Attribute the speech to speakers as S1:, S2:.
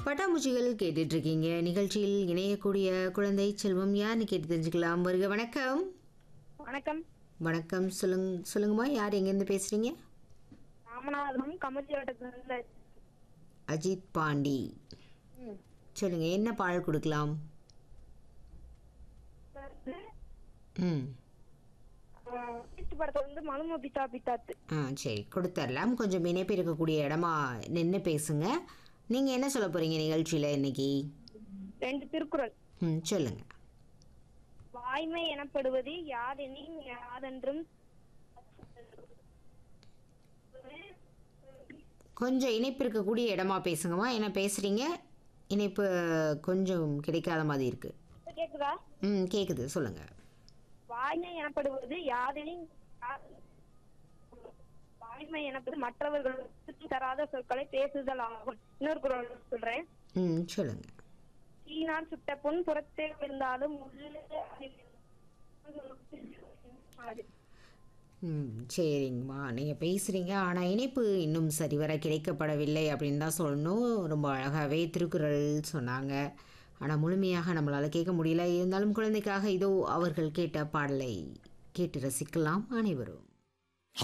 S1: பட்டாம்பூச்சிகள் கேட்டுட்டு இருக்கீங்க நிகழ்ச்சியில் இணையக்கூடிய குழந்தை செல்வம் யாருன்னு கேட்டு தெரிஞ்சுக்கலாம் வருக வணக்கம்
S2: வணக்கம்
S1: வணக்கம் சொல்லுங்க சொல்லுங்கம்மா யார் எங்கேருந்து பேசுறீங்க
S2: ராமநாதபுரம் கமர்ஜி வட்டத்துல
S1: அஜித் பாண்டி சொல்லுங்க என்ன பால் கொடுக்கலாம் ம்
S2: படத்துல வந்து மனும பித்தா பித்தாத்து
S1: ஆ சரி கொடுத்துடலாம் கொஞ்சம் இணைப்பு இருக்கக்கூடிய இடமா நின்று பேசுங்க நீங்கள் என்ன சொல்ல போகிறீங்க நிகழ்ச்சியில் இன்னைக்கு
S2: ரெண்டு திருக்குறள்
S1: ம் சொல்லுங்க
S2: வாய்மை எனப்படுவது யாதெனின் யாதென்றும்
S1: கொஞ்சம் இணைப்பு இருக்கக்கூடிய இடமா பேசுங்கம்மா என்ன பேசுகிறீங்க இணைப்பு கொஞ்சம் கிடைக்காத மாதிரி இருக்கு
S2: கேக்குதா
S1: ம் கேட்குது சொல்லுங்கள்
S2: வாய்மை எனப்படுவது யாதெனின் யா- வாய்மை எனப்பது மற்றவர்களுக்கு திருப்தி தராத சொற்களை பேசுதல் ஆகும் இன்னொரு குறள் சொல்றேன்
S1: ம் சொல்லுங்கள்
S2: தீனால் சுட்ட பொன் புறத்தே விழுந்தாலும் உள்ளே அது.
S1: ம் சரிங்கம்மா நீங்கள் பேசுகிறீங்க ஆனால் இணைப்பு இன்னும் சரிவர கிடைக்கப்படவில்லை அப்படின்னு தான் சொல்லணும் ரொம்ப அழகாகவே திருக்குறள் சொன்னாங்க ஆனால் முழுமையாக நம்மளால் கேட்க முடியல இருந்தாலும் குழந்தைக்காக இதோ அவர்கள் கேட்ட பாடலை கேட்டு ரசிக்கலாம் அனைவரும்